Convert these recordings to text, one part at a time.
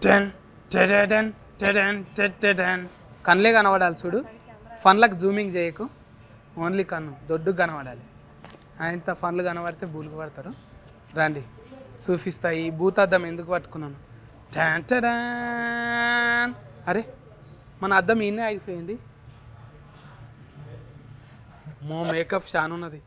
Ten టెడెడెన్ టెడెన్ టెడెడెన్ కళ్ళే కనబడాలి చూడు ఫన్లకు జూమింగ్ చేయకు ఓన్లీ కన్ను దొడ్డు కనబడాలి ఆయనతో ఫన్లు కనబడితే బూలుకు పడతారు రండి చూపిస్తా ఈ భూతాద్దం ఎందుకు పట్టుకున్నాను టెన్ టెడెన్. అరే మన అద్దం ఈయనే అయిపోయింది మో మేకప్ షాన్ ఉన్నది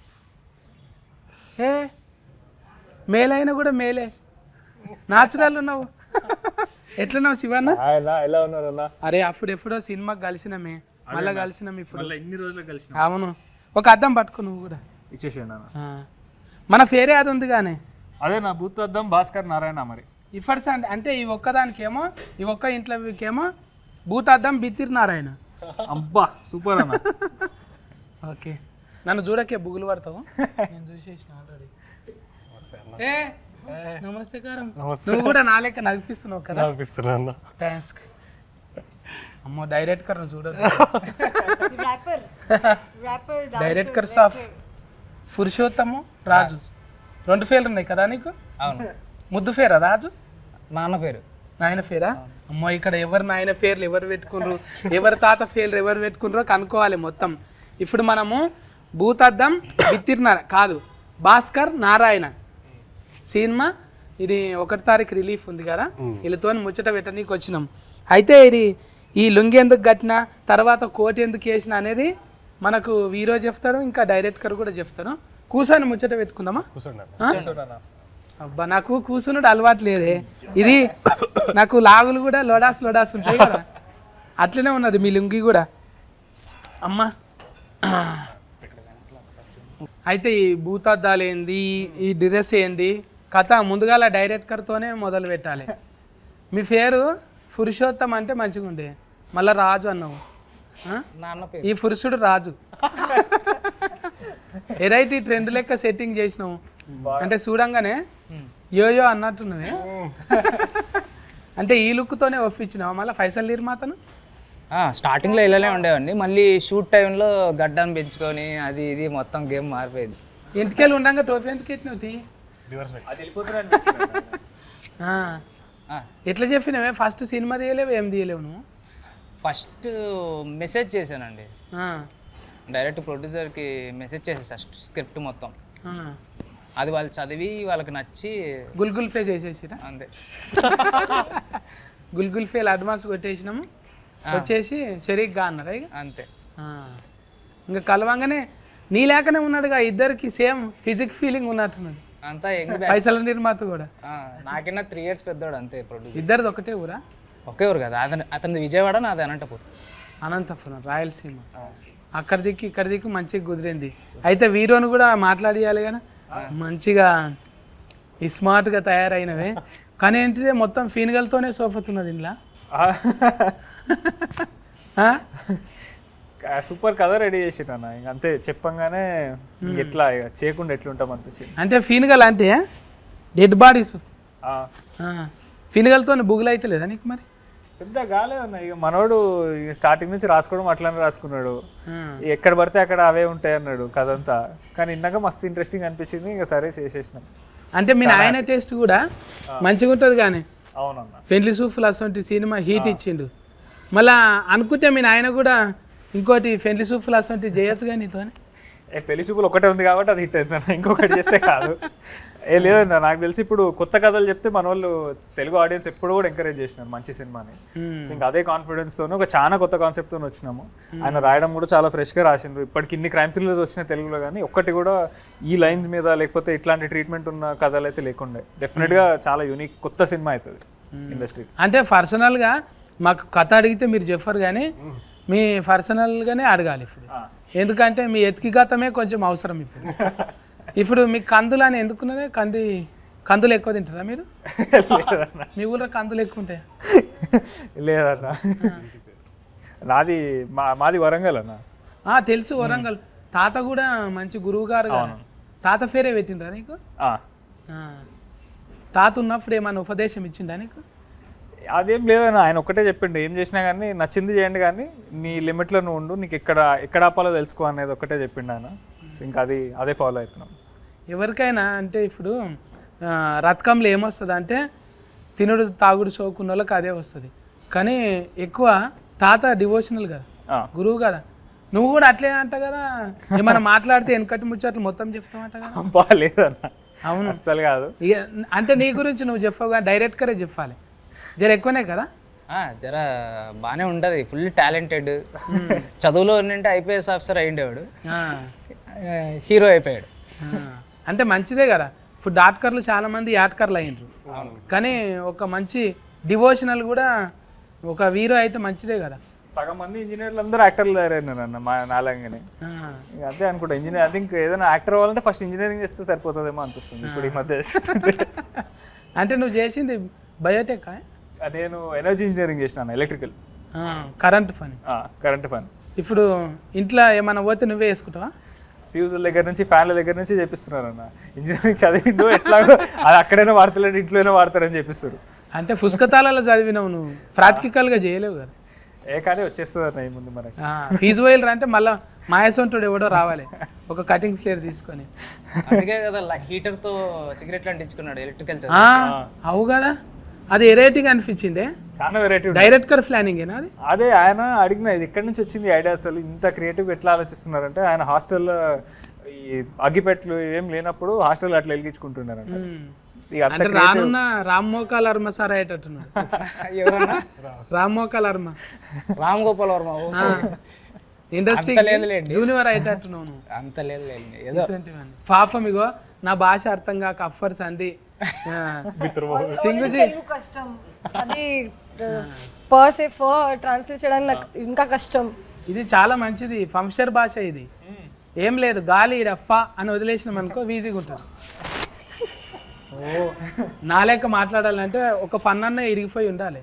ఏ మేలైనా కూడా మేలే నాచురల్ ఉన్నావు ఎట్లున్నావు శివన్న ఆయన ఎలా ఉన్నారన్నా అరే అప్పుడు ఎప్పుడో సినిమాకి కలిసినామే మళ్ళా కలిసినాం ఇప్పుడు మళ్ళీ ఎన్ని రోజులు కలిసిన అవును ఒక అద్దం పట్టుకో నువ్వు కూడా ఇచ్చేసేయండి అన్న ఆ. మన ఫేరే అది ఉంది కానీ అదే నా బూత్ అద్దం భాస్కర్ నారాయణ మరి ఇఫర్స్ అంటే అంటే ఈ ఒక్కదానికేమో ఈ ఒక్క ఇంట్లోకేమో భూతాద్దం బిత్తిరి నారాయణ అబ్బా సూపర్ అన్న ఓకే నన్ను చూడకే బుగులు పడతావు నేను చూసేసిన ఆల్రెడీ ఏ నమస్తే కారం నువ్వు కూడా నా లెక్క నగిపిస్తున్నావు కదా అనిపిస్తున్నా థ్యాంక్స్ అమ్మో డైరెక్టర్ చూడదు rapper rapper dancer, directors of Purushottam Raju రెండు ఫేర్లు ఉన్నాయి కదా నీకు అవును ముద్దు ఫేరా రాజు నాన్న పేరు నాయన ఫేరా అమ్మో ఇక్కడ ఎవరు నాయన పేర్లు ఎవరు పెట్టుకున్నారు ఎవరి తాత పేర్లు ఎవరు పెట్టుకున్నారో కనుక్కోవాలి మొత్తం ఇప్పుడు మనము భూతద్దం బిత్తిర్నార కాదు భాస్కర్ నారాయణ సినిమా ఇది ఒకటి తారీఖు రిలీఫ్ ఉంది కదా వీళ్ళతో ముచ్చట పెట్టనీకి వచ్చినాం అయితే ఇది ఈ లుంగి ఎందుకు కట్టినా తర్వాత కోటి ఎందుకు వేసిన అనేది మనకు వీరో చెప్తాడు ఇంకా డైరెక్టర్ కూడా చెప్తాడు కూర్చొని ముచ్చట పెట్టుకుందామా ఆ? అబ్బా నాకు కూర్చున్నాడు అలవాటు లేదే ఇది నాకు లాగులు కూడా లోడాస్ లోడాస్ ఉంటాయి కదా అట్లనే ఉన్నది మీ లుంగి కూడా అమ్మా అయితే ఈ భూతద్దాలు ఏంది ఈ డ్రెస్ ఏంది కథ ముందుగాల డైరెక్టర్తోనే మొదలు పెట్టాలి మీ పేరు పురుషోత్తం అంటే మంచిగా ఉండే మళ్ళా రాజు అన్నావు ఆ? నాన్న పేరు ఈ పురుషుడు రాజు ఎరైటీ ట్రెండ్ లెక్క సెట్టింగ్ చేసినావు అంటే చూడంగానే యోయో అన్నట్టున్నది అంటే ఈ లుక్తోనే ఒప్పించినావు మళ్ళీ ఫైసల్ నిర్మాతను ఆ, స్టార్టింగ్లో ఇలానే ఉండేవండి మళ్ళీ షూట్ టైంలో గడ్డాన్ని పెంచుకొని అది ఇది మొత్తం గేమ్ మారిపోయింది ఇంటికెళ్ళి ఉండంగా టోపీ ఎందుకు ఎత్తినావు తీ ఆ. ఆ, ఎట్లా చెప్పినావే ఫస్ట్ సినిమా తీయలేవు ఏం తీయలేవు నువ్వు ఫస్ట్ మెసేజ్ చేశానండి ఆ. డైరెక్ట్ ప్రొడ్యూసర్కి మెసేజ్ చేసేసా స్క్రిప్ట్ మొత్తం ఆ. అది వాళ్ళు చదివి వాళ్ళకి నచ్చి గుల్ గుల్ ఫే చేసేసిరా అంతే గుల్ గుల్ ఫేల్ అడ్వాన్స్ కొట్టేసినాము వచ్చేసి షరీక్గా అన్నారా ఇక అంతే ఆ. ఇంకా కలవంగానే నీ లేకనే ఉన్నాడుగా ఇద్దరికి సేమ్ ఫిజిక్ ఫీలింగ్ ఉన్నట్టున్నది అంతా యంగ్ పైసల నిర్మాత కూడా నాకన్నా త్రీ ఇయర్స్ పెద్దోడు అంతే ప్రొడ్యూసర్ ఇద్దరిది ఒకటే ఊరా ఒకే ఊరు కదా అతని అతనిది విజయవాడ నాది అనంతపూర్ అనంతపురం రాయలసీమ అక్కడ దిక్కు ఇక్కడ దిక్కు మంచిగా కుదిరింది అయితే వీరోని కూడా మాట్లాడియాలి కదా మంచిగా ఈ స్మార్ట్గా తయారైనవే కానీ ఏంటిదే మొత్తం ఫీనుగలతోనే సోఫతున్నది ఇంట్లో ఆ? సూపర్ కథ రెడీ చేసిరు అన్న ఇంక అంతే చెప్పంగానే ఇంక ఎట్లా ఇక చేయకుండా ఎట్లుంటాం అనిపించింది అంటే ఫీనుగల్ అంటే డెడ్ బాడీస్ ఆ, ఫీనుగలతో బుగులు అయితే లేదా నీకు మరి పెద్ద కాలేదన్న ఇక మనోడు ఇక స్టార్టింగ్ నుంచి రాసుకోవడం అట్లానే రాసుకున్నాడు ఆ. ఎక్కడ పడితే అక్కడ అవే ఉంటాయి అన్నాడు కథ అంతా కానీ ఇందాక మస్తు ఇంట్రెస్టింగ్ అనిపించింది ఇంకా సరే చేసేసినాం అంటే మీ నాయన టేస్ట్ కూడా మంచిగా ఉంటుంది కానీ అవునన్న పెండ్లి సూఫ్లు అసొంటి సినిమా హీట్ ఇచ్చిండు మళ్ళా అనుకుంటే మీ నాయన కూడా ఇంకోటి పెండ్లి సూఫ్లు అసొంటి చేయొచ్చుగా నీతో ఏ పెళ్లి చూపులు ఒకటే ఉంది కాబట్టి అది హిట్ అవుతుంది ఇంకొకటి చేస్తే కాదు ఏ లేదన్న నాకు తెలిసి ఇప్పుడు కొత్త కథలు చెప్తే మన వాళ్ళు తెలుగు ఆడియన్స్ ఎప్పుడు కూడా ఎంకరేజ్ చేసినారు మంచి సినిమాని సో ఇంకా అదే కాన్ఫిడెన్స్ తోనే ఒక చాలా కొత్త కాన్సెప్ట్ తో వచ్చినాము ఆయన రాయడం కూడా చాలా ఫ్రెష్ గా రాసిండ్రు ఇప్పటికి ఇన్ని క్రైమ్ థ్రిల్లర్స్ వచ్చినాయి తెలుగులో కానీ ఒక్కటి కూడా ఈ లైన్స్ మీద లేకపోతే ఇట్లాంటి ట్రీట్మెంట్ ఉన్న కథలు అయితే లేకుండే డెఫినెట్ గా చాలా యూనిక్ కొత్త సినిమా అవుతుంది ఇండస్ట్రీకి అంటే పర్సనల్గా మాకు కథ అడిగితే మీరు చెప్పరు కానీ మీ పర్సనల్గానే అడగాలి ఇప్పుడు ఎందుకంటే మీ ఎతికి గతమే కొంచెం అవసరం ఇప్పుడు ఇప్పుడు మీకు కందులు అని ఎందుకున్నదే కంది కందులు ఎక్కువ తింటారా మీరు లేదన్న మీ ఊళ్ళో కందులు ఎక్కువ ఉంటాయి లేదన్న నాది మా మాది వరంగల్ అన్న తెలుసు వరంగల్ తాత కూడా మంచి గురువు గారు కదా. తాత పేరే పెట్టిండ్రా నీకు ఆ. ఆ. తాత ఉన్నప్పుడు ఏమైనా ఉపదేశం ఇచ్చిందా నీకు అదేం లేదన్న ఆయన ఒక్కటే చెప్పిండు ఏం చేసినా కానీ నచ్చింది చేయండి కానీ నీ లిమిట్లో నువ్వు ఉండు నీకు ఎక్కడ ఎక్కడ ఆపాలో తెలుసుకో అనేది ఒక్కటే చెప్పిండు ఆయన సో ఇంకా అది అదే ఫాలో అవుతున్నాం ఎవరికైనా అంటే ఇప్పుడు ఆ, రథకంలో ఏమొస్తుంది అంటే తినుడు తాగుడు చోకున్న వాళ్ళకి అదే వస్తుంది కానీ ఎక్కువ తాత డివోషనల్ కదా ఆ, గురువు కదా నువ్వు కూడా అట్లే అంట కదా ఏమైనా మాట్లాడితే వెనకటి ముచ్చట్లు మొత్తం చెప్తామంట కదా బాగాలేదన్న అవును అస్సలు కాదు ఇక అంటే నీ గురించి నువ్వు చెప్పవు కానీ డైరెక్ట్గానే చెప్పాలి జర ఎక్కువనే కదా ఆ, జర బాగానే ఉంటుంది ఫుల్ టాలెంటెడ్ చదువులో ఉన్నంటే ఐపీఎస్ ఆఫీసర్ అయ్యిండేవాడు ఆ, హీరో అయిపోయాడు ఆ. అంటే మంచిదే కదా ఇప్పుడు డాక్టర్లు చాలా మంది యాట్కర్లు అయ్యిండ్రు కానీ ఒక మంచి డివోషనల్ కూడా ఒక వీరో అయితే మంచిదే కదా సగం మంది ఇంజనీర్లు అందరూ యాక్టర్లు తయారైనారు అన్న మా నాలంగానే ఆ. ఇక అదే అనుకుంటా ఇంజనీర్ ఐ థింక్ ఏదైనా యాక్టర్ అవ్వాలంటే ఫస్ట్ ఇంజనీరింగ్ చేస్తే సరిపోతుందేమో అనిపిస్తుంది ఇప్పుడు ఈ మధ్య అంటే నువ్వు చేసింది బయోటెక్ నేను ఎనర్జీ ఇంజనీరింగ్ చేసినాను ఎలక్ట్రికల్ కరెంట్ పని కరెంట్ ఫన్ ఇప్పుడు ఇంట్లో ఏమైనా పోతే నువ్వే వేసుకుంటావా ఫ్యూజుల దగ్గర నుంచి ఫ్యాన్ల దగ్గర నుంచి చేపిస్తున్నారు అన్న ఇంజనీరింగ్ చదివిండు ఎట్లాగో అది అక్కడైనా వాడతలేడు ఇంట్లోనే వాడతారని చెప్పిస్తారు అంటే పుస్తకాలలో చదివినావు నువ్వు ప్రాక్టికల్గా చేయలేవు కదా ఏ కానీ వచ్చేస్తుంది అన్న ఈ ముందు మనకి ఫీజు వైలర్ అంటే మళ్ళీ మాయసొంటుడు ఎవడో రావాలి ఒక కటింగ్ ఫ్లేర్ తీసుకొని అందుకే కదా హీటర్తో సిగరెట్లు అంటించుకున్నాడు ఎలక్ట్రికల్ ఆ, అవు కదా అది ఎరేటింగ్ అనిపించిందే చాలా వెరైటీ డైరెక్టర్ ప్లానింగ్ అది అదే ఆయన అడిగిన ఇది ఎక్కడి నుంచి వచ్చింది ఐడియా అసలు ఇంత క్రియేటివ్ ఎట్లా ఆలోచిస్తున్నారంటే ఆయన హాస్టల్లో ఈ అగ్గిపెట్లు ఏం లేనప్పుడు హాస్టల్ అట్లా వెలిగించుకుంటున్నారంట ఉమ్. ఇక అంత అంటే రానున్న రామ్ మోకాల్ అర్మ సార్ అయ్యేటట్టున్నాడు ఎవరన్నా రామ్ మోకాల్ అర్మ రామ్ గోపాల్ వర్మ ఓ. ఇండస్ట్రీ అంత లేదులేండి. జూనియర్ అయ్యేటట్టున్నావు నువ్వు అంత లేదు లేండి ఏదో ఇటువంటివన్నీ. పాపం ఇగో నా భాష అర్థం కాక అఫర్స్ అంది ఆ, సింగుజీ తెలుగు కష్టం అది పర్ సే ఫర్ ట్రాన్స్లేట్ చేయడానికి నాకు ఇంకా కష్టం ఇది చాలా మంచిది ఫంక్షన్ భాష ఇది ఏం లేదు గాలి రఫ అని వదిలేసినాం అనుకో ఈజీగా ఉంటుంది ఓ నా లెక్క మాట్లాడాలంటే ఒక ఫన్ అన్న ఇరిగిపోయి ఉండాలి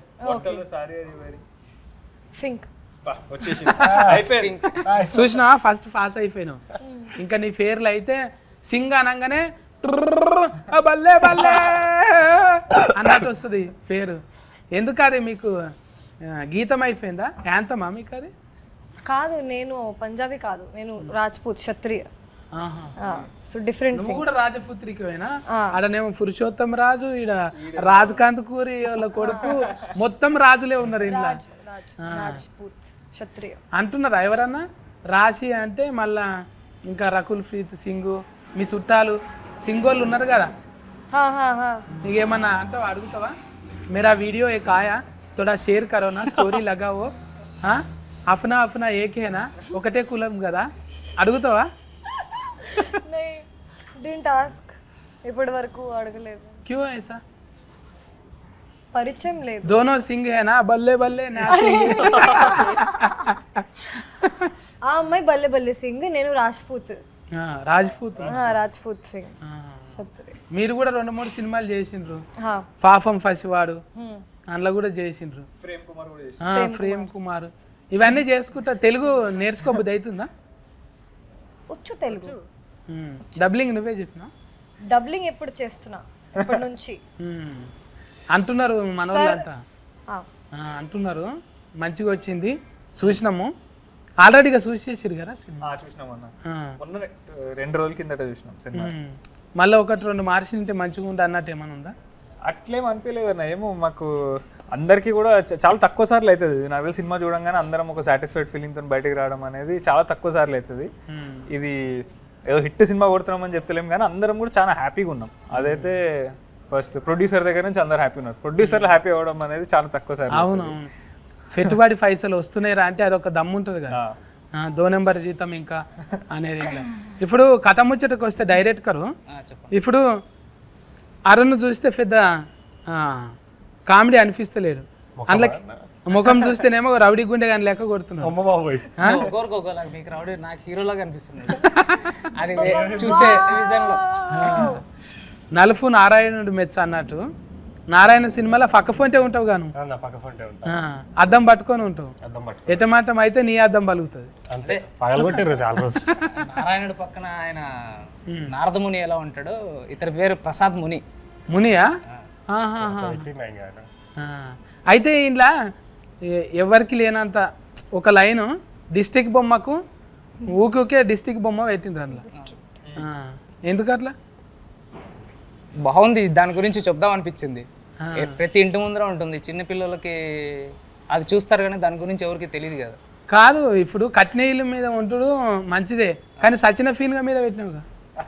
థింక్ వచ్చేసి అయిపోయింది చూసినా ఫస్ట్ పాస్ అయిపోయినావు ఇంకా నీ పేర్లు అయితే సింగ్ అనగానే ట్రుర్ర్, ఆ బల్లే బల్లే అన్నట్టు వస్తుంది పేరు ఎందుకు అది మీకు ఆ, గీతం అయిపోయిందా యాంతమా మీకు అది కాదు నేను పంజాబీ కాదు నేను రాజ్పూత్ క్షత్రియ ఆహా సో డిఫరెంట్ నువ్వు కూడా రాజపుత్రికవేనా ఆడనేమో పురుషోత్తం రాజు ఈడ రాజకాంత్ కూరి వాళ్ళ కొడుకు మొత్తం రాజులే ఉన్నారు ఇంట్లో రాజ్ రాజ్పూత్ క్షత్రియ అంటున్నారా ఎవరన్నా రాశి అంటే మళ్ళా ఇంకా రకుల్ ప్రీత్ సింగ్ మీ చుట్టాలు సింగోళ్ళు ఉన్నారు కదా హా హా హా నీకేమన్నా అంటావా అడుగుతావా मेरा वीडियो एक आया थोड़ा शेयर करो ना స్టోరీ లగావో అఫ్నా అఫ్నా ఏకేనా ఒకటే కులం కదా అడుగుతావా దీని టాస్క్ ఇప్పటి వరకు అడగలేదు క్యూ ఐసా పరిచయం లేదు दोनों सिंह है ना बल्ले बल्ले ना सिंह ఆ అమ్మాయి బల్లె బల్లె సింగ్ నేను రాజ్పూత్ ఆ, రాజ్పూత్ ఆ, రాజ్పూత్ సింగ్ ఆ. క్షత్రియ మీరు కూడా రెండు మూడు సినిమాలు చేసిండ్రు హా పాపం ఫసివాడు హ్మ్. అందులో కూడా చేసిండ్రు ప్రేమ్ కుమార్ కూడా చేసి ఆ, ప్రేమ్ కుమార్ ఇవన్నీ చేసుకుంటా తెలుగు నేర్చుకోబుద్ది అవుతుందా వచ్చు తెలుగు డబ్లింగ్ నువ్వే చెప్పినా డబ్లింగ్ ఎప్పుడు చేస్తున్నా ఇప్పటి నుంచి మ్మ్. అంటున్నారు మన వాళ్ళంతా ఆ, ఆ, అంటున్నారు మంచిగా వచ్చింది చూసినాము ఆల్రెడీగా చూసేసారు కదా సినిమా ఆ, చూసినాం అన్న ఆ. మొన్న రెండు రోజుల కిందట చూసినాం సినిమా మ్మ్. మళ్ళీ ఒకటి రెండు మార్చి ఉంటే మంచిగా ఉండే అన్నట్టు ఏమైనా ఉందా అట్లేం అనిపించలేదు అన్న ఏమో మాకు అందరికీ కూడా చ- చాలా తక్కువ సార్లు అవుతుంది ఇది నాకు తెలిసి సినిమా చూడంగానే అందరం ఒక సాటిస్ఫైడ్ ఫీలింగ్తో బయటకు రావడం అనేది చాలా తక్కువ సార్లు అవుతుంది మ్మ్. ఇది ఏదో హిట్ సినిమా కొడుతున్నామని చెప్తలేం కానీ అందరం కూడా చాలా హ్యాపీగా ఉన్నాం అదైతే ఫస్ట్ ప్రొడ్యూసర్ దగ్గర నుంచి అందరు హ్యాపీ ఉన్నారు ప్రొడ్యూసర్లు హ్యాపీ అవ్వడం అనేది చాలా తక్కువ సార్లు అవును అవును పెట్టుబడి పైసలు వస్తున్నాయిరా అంటే అదొక దమ్ము ఉంటుంది కదా ఆ. ఆ, దో నెంబర్ జీతం ఇంకా అనేది ఇట్లా ఇప్పుడు కథ ముచ్చటకు వస్తే డైరెక్టరు ఆ, చెప్పండి ఇప్పుడు అరుణ్ చూస్తే పెద్ద కామెడీ అనిపిస్తలేడు అందులోకి ముఖం చూస్తేనేమో రౌడీ గుండె కానీ లెక్క కొడుతున్నాడు అమ్మ బాబోయ్ ఒకరికి ఒకలాగా మీకు రావుడు నాకు హీరోలాగా అనిపిస్తుంది అది వే- చూసే విజన్లో నలుపు నారాయణుడు మెచ్చ అన్నట్టు నారాయణ సినిమాలో పక్క ఫోంటే ఉంటావు గాను నా పక్క ఫోన్ ఉంటా ఆ, అద్దం పట్టుకొని ఉంటావు అర్థం పట్టు ఎటమాటం అయితే నీ అద్దం పలుకుతుంది అంతే పగలగొట్టారు చాలా రోజు నారాయణుడు పక్కన ఆయన నారదముని ఎలా ఉంటాడో ఇతని పేరు ప్రసాద్ ముని మునియా ఆహాహా. పెట్టిండు ఆయన కాదు. ఆ. అయితే ఇంట్లో ఎ- ఎవరికి లేనంత ఒక లైను డిస్టిక్ బొమ్మకు ఊకి ఊకే డిస్టిక్ బొమ్మ పెట్టిండ్రు అందులో ఆ. ఎందుకు అట్లా బాగుంది దాని గురించి చెప్దాం అనిపించింది ఏ- ప్రతి ఇంటి ముందర ఉంటుంది చిన్న పిల్లలకి అది చూస్తారు కానీ దాని గురించి ఎవరికి తెలియదు కదా కాదు ఇప్పుడు కట్టిన ఇల్లు మీద ఉంటుడు మంచిదే కానీ సచిన ఫీన్గా మీద పెట్టినావుగా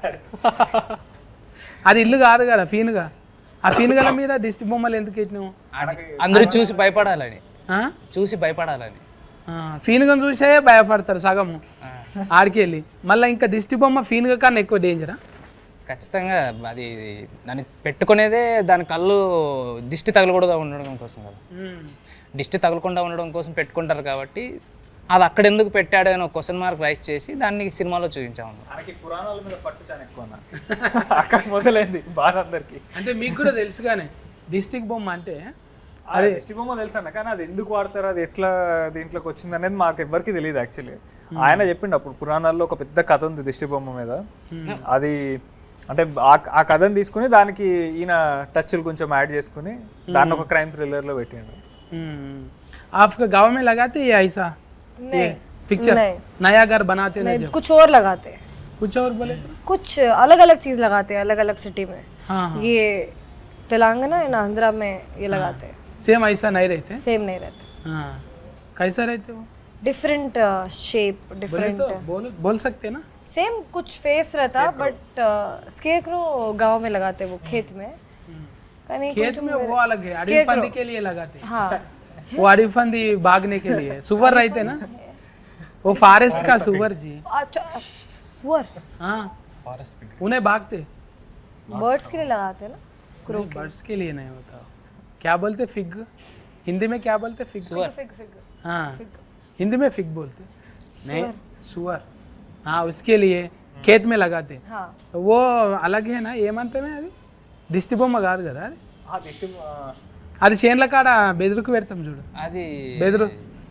అది ఇల్లు కాదు కదా ఫీన్గా ఆ ఫీన్గల మీద దిష్టి బొమ్మలు ఎందుకు పెట్టినావు అది అందరూ చూసి భయపడాలని ఆ? చూసి భయపడాలని ఆ, ఫీన్గా చూసే భయపడతారు సగము ఆడికి వెళ్ళి మళ్ళీ ఇంకా దిష్టి బొమ్మ ఫీన్గా కన్నా ఎక్కువ డేంజరా ఖచ్చితంగా అది దాన్ని పెట్టుకునేదే దాని కళ్ళు దిష్టి తగలకూడదు ఉండడం కోసం కదా దిష్టి తగలకుండా ఉండడం కోసం పెట్టుకుంటారు కాబట్టి అది అక్కడ ఎందుకు పెట్టాడు అని ఒక క్వశ్చన్ మార్క్ రైస్ చేసి దాన్ని సినిమాలో చూపించాము మనకి పురాణాల మీద పట్టు చాలా ఎక్కువ అన్న. అక్కడ మొదలైంది బాధ అందరికి అంటే మీకు కూడా తెలుసుగానే డిస్టిక్ బొమ్మ అంటే అదే దిష్టి బొమ్మ తెలుసు అన్న కానీ అది ఎందుకు వాడతారు అది ఎట్లా దీంట్లోకి వచ్చింది అనేది మాకు ఎవ్వరికి తెలియదు యాక్చువల్లీ ఆయన చెప్పిండు అప్పుడు పురాణాల్లో ఒక పెద్ద కథ ఉంది దిష్టి బొమ్మ మీద అది అంటే ఆ- ఆ కథను తీసుకుని దానికి ఈయన టచ్లు కొంచెం యాడ్ చేసుకుని దాన్ని ఒక క్రైమ్ థ్రిల్లర్ లో పెట్టిండు हम्म, आपका गांव में लगाते ये ऐसा नहीं पिक्चर नहीं नया घर बनाते ना नहीं, जब कुछ और लगाते हैं कुछ और बोले तो कुछ अलग अलग चीज लगाते हैं अलग अलग सिटी में हाँ हाँ ये तेलंगाना एंड आंध्रा में ये लगाते हैं सेम ऐसा नहीं रहते सेम नहीं रहते हाँ कैसा रहते वो डिफरेंट शेप बोले डिफरेंट तो बोल बोल सकते ना सेम कुछ फेस रहता बट स्केकरो गांव में लगाते हैं वो खेत में కానీ खेत में वो अलग है अड़ी फंदी के लिए लगाते हैं हाँ वो अड़ी फंदी भागने के लिए सुअर रहते ना वो फॉरेस्ट का सुअर जी अच्छा सुअर हाँ उन्हें भागते बर्ड्स के लिए लगाते हैं ना क्रो बर्ड्स के लिए नहीं होता क्या बोलते फिग हिंदी में क्या बोलते फिग फिग फिग हाँ हिंदी में फिग बोलते नहीं सुअर हाँ उसके लिए खेत में लगाते हाँ तो वो अलग है ना ఏమంటే అది దిష్టి బొమ్మ కాదు కదా అది ఆ దిష్టి ఆ, అది చేన్ల కాడ బెదురుకు పెడతాం చూడు అది బెదురు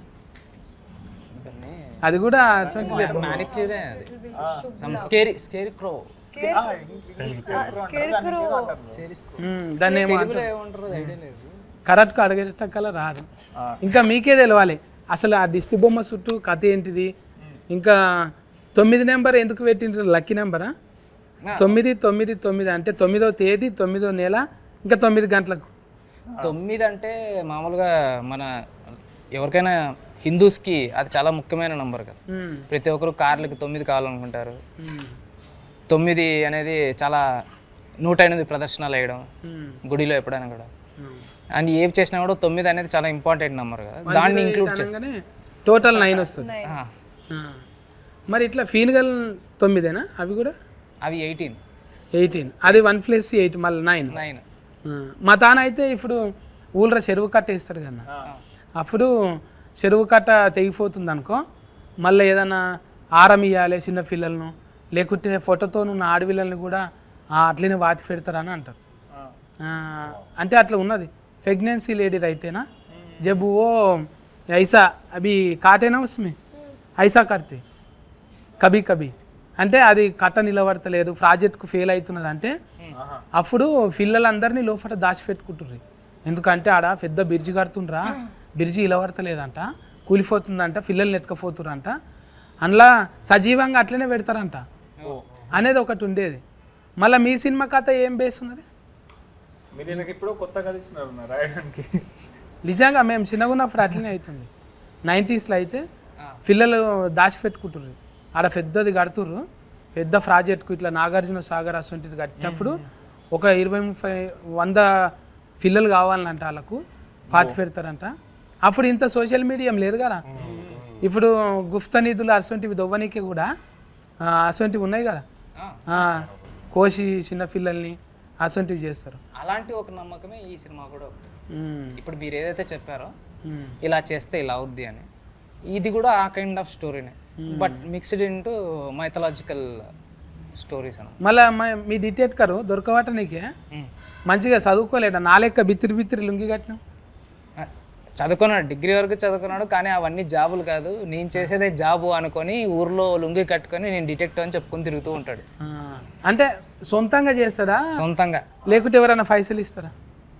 అది కూడా అసొంటిదే. మ్యానిక్యూరే అది some scary scary crow scarecrow um, దాన్ని ఏమో తెలుగులో ఏమంటారో అది ఐడియా లేదు కరెక్ట్గా అడిగేటక్కల రాదు ఇంకా మీకే తెలవాలి అసలు ఆ దిష్టి బొమ్మ చుట్టూ కథ ఏంటిది ఇంకా తొమ్మిది నెంబర్ ఎందుకు పెట్టిండ్రు లక్కీ నెంబరా తొమ్మిది తొమ్మిది తొమ్మిది అంటే తొమ్మిదో తేదీ తొమ్మిదో నెల ఇంకా తొమ్మిది గంటలకు తొమ్మిది అంటే మామూలుగా మన ఎవరికైనా హిందూస్కి అది చాలా ముఖ్యమైన నంబర్ కదా ఉమ్, ప్రతి ఒక్కరు కార్లకి తొమ్మిది కావాలనుకుంటారు ఉమ్, తొమ్మిది అనేది చాలా నూట ఎనిమిది ప్రదర్శనలు వేయడం ఉమ్, గుడిలో ఎప్పుడైనా కూడా ఉమ్. అండ్ ఏం చేసినా కూడా తొమ్మిది అనేది చాలా ఇంపార్టెంట్ నెంబర్ కదా దాన్ని ఇంక్లూడ్ చేసి అనగానే టోటల్ నైన్ వస్తుంది ఆ, ఆ. మరి ఇట్లా ఫీన్గల్ తొమ్మిదేనా అవి కూడా అవి ఎయిటీన్ ఎయిటీన్ అది వన్ ప్లస్ ఎయిట్ మళ్ళీ నైన్ నైన్ మా తాన అయితే ఇప్పుడు ఊళ్ళో చెరువు కట్ట వేస్తారు కదా అప్పుడు చెరువు కట్ట తెగిపోతుంది అనుకో మళ్ళీ ఏదైనా ఆరం ఇవ్వాలి చిన్న పిల్లలను లేకుంటే ఫోటోతో ఉన్న ఆడపిల్లల్ని కూడా ఆ, అట్లనే వాతి పెడతారని అంటారు ఆ, అంటే అట్లా ఉన్నది ప్రెగ్నెన్సీ లేడీ అయితేనా జబ్ ఓ ఐసా అవి కాటేనా ఉస్మే ఐసా కడితే కబీ కబీ అంటే అది కట్ట నిలబడతలేదు ప్రాజెక్ట్కు ఫెయిల్ అవుతున్నది అంటే అప్పుడు పిల్లలందరినీ లోపల దాచిపెట్టుకుంటుర్రు ఎందుకంటే ఆడ పెద్ద బిర్జి కడుతుండ్రా బిర్జి ఇలవడతలేదంట కూలిపోతుందంట పిల్లల్ని ఎత్తుకపోతురంట అందులో సజీవంగా అట్లనే పెడతారంట అనేది ఒకటి ఉండేది మళ్ళీ మీ సినిమా కథ ఏం బేస్ ఉన్నది మీరు ఈయనకి ఇప్పుడు కొత్త కథ ఇచ్చినారు అన్న రాయడానికి నిజంగా మేము చిన్నగా ఉన్నప్పుడు అట్లనే అవుతుంది నైంటీస్లో అయితే పిల్లలు దాచిపెట్టుకుంటుర్రు ఆడ పెద్దది కడుతుర్రు పెద్ద ప్రాజెక్ట్కు ఇట్లా నాగార్జున సాగర్ అసొంటిది కట్టినప్పుడు ఒక ఇరవై ముప్పై వంద పిల్లలు కావాలంట వాళ్ళకు పాతి పెడతారంట అప్పుడు ఇంత సోషల్ మీడియం లేదు కదా ఇప్పుడు గుప్త నిధులు అసొంటివి దొవ్వనీకి కూడా ఆ, అసొంటివి ఉన్నాయి కదా ఆ, కోసి చిన్న పిల్లల్ని అసొంటివి చేస్తారు అలాంటి ఒక నమ్మకమే ఈ సినిమా కూడా ఒకటి ఉమ్, ఇప్పుడు మీరు ఏదైతే చెప్పారో ఉమ్. ఇలా చేస్తే ఇలా అవుద్ది అని ఇది కూడా ఆ కైండ్ ఆఫ్ స్టోరీనే but mixed into mythological stories అన్న మళ్ళా మా- మీ డిటెక్టరు దొరకవట నీకే మంచిగా చదువుకోలేడా నా లెక్క బిత్తిరి బిత్తిరి లుంగి కట్టినావు చదువుకున్నాడు డిగ్రీ వరకు చదువుకున్నాడు కానీ అవన్నీ జాబులు కాదు నేను చేసేదే జాబు అనుకొని ఊర్లో లుంగి కట్టుకొని నేను డిటెక్టివ్ అని చెప్పుకొని తిరుగుతూ ఉంటాడు ఆ, అంటే సొంతంగా చేస్తాడా సొంతంగా లేకుంటే ఎవరైనా పైసలు ఇస్తారా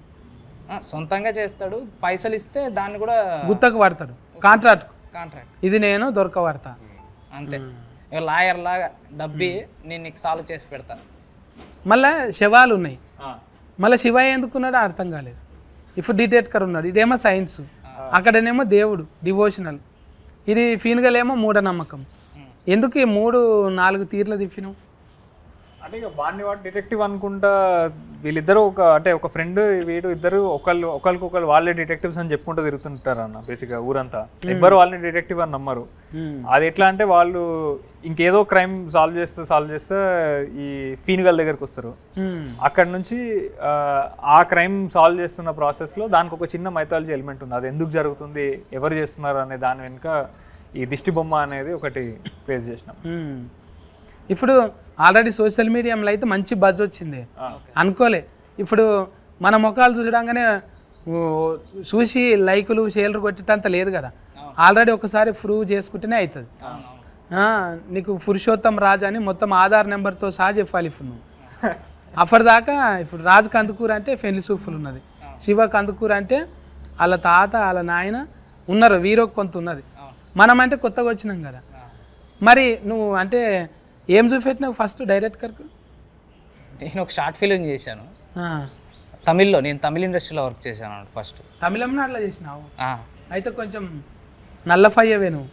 ఆ, సొంతంగా చేస్తాడు పైసలు ఇస్తే దాన్ని కూడా గుత్తకు పడతాడు కాంట్రాక్ట్ కాంట్రాక్ట్ ఇది నేను దొరకబడతా అంతే ఇక లాయర్ లాగా డబ్బి నేను నీకు సాల్వ్ చేసి పెడతాను మళ్ళా శవాలు ఉన్నాయి మళ్ళీ శివయ్య ఎందుకున్నాడో అర్థం కాలేదు ఇప్పుడు డిటెక్టర్ ఉన్నాడు ఇదేమో సైన్స్ అక్కడనేమో దేవుడు డివోషనల్ ఇది ఫీన్గలేమో మూఢనమ్మకం ఎందుకు ఈ మూడు నాలుగు తీర్ల తిప్పినావు అంటే ఇక వాడిని వాడు డిటెక్టివ్ అనుకుంటా వీళ్ళిద్దరు ఒక అంటే ఒక ఫ్రెండ్ వీడు ఇద్దరు ఒకళ్ళు ఒకరికొకరు వాళ్ళే డిటెక్టివ్స్ అని చెప్పుకుంటూ తిరుగుతుంటారు అన్న బేసిక్గా ఊరంతా ఎవ్వరు వాళ్ళని డిటెక్టివ్ అని నమ్మరు అది ఎట్లా అంటే వాళ్ళు ఇంకేదో క్రైమ్ సాల్వ్ చేస్తే సాల్వ్ చేస్తే ఈ ఫీనిగల్ దగ్గరికి వస్తారు మ్మ్. అక్కడ నుంచి ఆ, ఆ క్రైమ్ సాల్వ్ చేస్తున్న ప్రాసెస్లో దానికి ఒక చిన్న మైథాలజీ ఎలిమెంట్ ఉంది అది ఎందుకు జరుగుతుంది ఎవరు చేస్తున్నారు అనే దాని వెనుక ఈ దిష్టి బొమ్మ అనేది ఒకటి ప్లేస్ చేసినాం మ్మ్. ఇప్పుడు ఆల్రెడీ సోషల్ మీడియాలో అయితే మంచి బజ్ వచ్చింది అనుకోలే ఇప్పుడు మన ముఖాలు చూసడంగానే ఓ, చూసి లైకులు షేర్లు కొట్టేటంత లేదు కదా ఆల్రెడీ ఒకసారి ప్రూవ్ చేసుకుంటేనే అవుతుంది ఆ, నీకు పురుషోత్తం రాజు అని మొత్తం ఆధార్ నెంబర్తో సహా చెప్పాలి ఇప్పుడు నువ్వు అప్పటిదాకా ఇప్పుడు రాజు కందుకూరు అంటే ఫెన్లి సూఫులు ఉన్నది శివ కందుకూరు అంటే వాళ్ళ తాత వాళ్ళ నాయన ఉన్నారు వీరో కొంత ఉన్నది మనం అంటే కొత్తగా వచ్చినాం కదా మరి నువ్వు అంటే ఏం చూపెట్టినావు ఫస్ట్ డైరెక్టర్కు నేను ఒక షార్ట్ ఫిలిం చేశాను తమిళ్లో నేను తమిళ ఇండస్ట్రీలో వర్క్ చేశాను ఫస్ట్ తమిళంలో అట్లా చేసినావు అయితే కొంచెం నల్లఫయ్యవే నువ్వు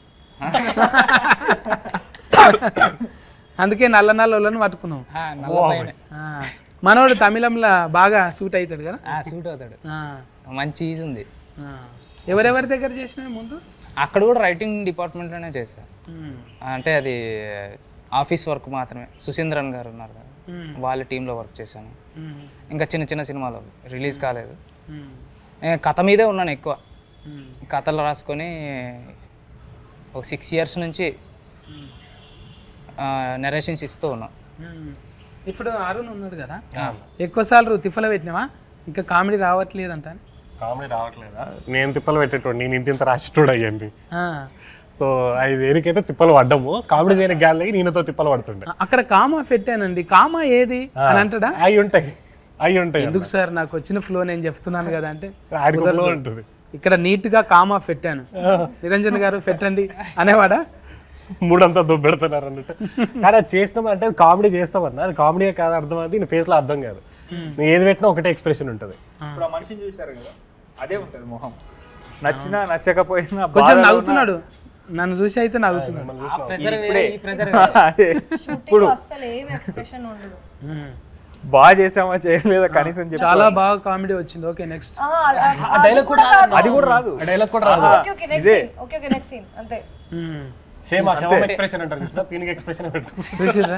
అందుకే నల్ల నల్ల వాళ్ళని పట్టుకున్నావు ఆ, మనోడు తమిళంలో బాగా సూట్ అవుతాడు కదా సూట్ అవుతాడు ఆ, మంచి ఈజ్ ఉంది ఆ. ఎవరెవరి దగ్గర చేసినావు ముందు అక్కడ కూడా రైటింగ్ డిపార్ట్మెంట్లోనే చేశాను ఉమ్, అంటే అది ఆఫీస్ వర్క్ మాత్రమే సుశీంద్రన్ గారు ఉన్నారు కదా ఉమ్, వాళ్ళ టీంలో వర్క్ చేశాను ఉమ్, ఇంకా చిన్న చిన్న సినిమాలు రిలీజ్ కాలేదు ఉమ్, నేను కథ మీదే ఉన్నాను ఎక్కువ ఉమ్, కథలు రాసుకొని ఒక సిక్స్ ఇయర్స్ నుంచి నెరేషన్స్ ఇస్తూ ఉన్నా ఉమ్. ఇప్పుడు అరుణ్ ఉన్నాడు కదా ఎక్కువసార్లు తిప్పలు పెట్టినావా ఇంకా కామెడీ రావట్లేదంట కామెడీ రావట్లేదా నేను తిప్పలు పెట్టేటోడు నేను ఇంత ఇంత రాసేటోడు అయ్యండి ఆ, సో అది దేనికైతే తిప్పలు పడ్డాము కామెడీ చేయని గాలి నేనతో తిప్పలు పడుతుండే అక్కడ కామా పెట్టానండి కామా ఏది అని అంటాడా అవి ఉంటాయి అవి ఉంటాయి ఎందుకు సార్ నాకు వచ్చిన ఫ్లో నేను చెప్తున్నాను కదా అంటే ఆడికి flow ఉంటుంది ఇక్కడ నీట్ గా కామా పెట్టాను నిరంజన్ గారు పెట్టండి అనేవాడా మూడంతా దుబ్బెడుతున్నారు అన్నట్టు కానీ అది చేసినాం అంటే అది కామెడీ చేస్తామన్నా అది కామెడీ కాదు అర్థం అది నీ ఫేస్ లో అర్థం కాదు నువ్వు ఏది పెట్టినా ఒకటే ఎక్స్ప్రెషన్ ఉంటుంది ఇప్పుడు ఆ మనిషిని చూశారు కదా అదే ఉంటుంది మొహం నచ్చినా నచ్చకపోయినా కొంచెం బాధలో నవ్వుతున్నాడు నన్ను చూసి అయితే నవ్వుతున్నాడు ప్రెజర్ వేరే ఈ ప్రెజర్ ఉన్నా- అదే షూటింగ్ అస్సలు ఏం ఎక్స్ప్రెషన్ ఉండదు ఉమ్. బాగా చేసామా చేయలేదా కనీసం చెప్పి చాలా బాగా కామెడీ వచ్చింది ఓకే నెక్స్ట్ ఆ, అ- అ- అది కూడా కాదు. అది కూడా రాదు డైలాగ్ కూడా రాదు okay okay next scene okay okay next scene అంతే సేమ్ ఆ శవం ఎక్స్ప్రెషన్ అంటారు చూసినా పీనికి ఎక్స్ప్రెషన్ పెట్టు చూసిర్రా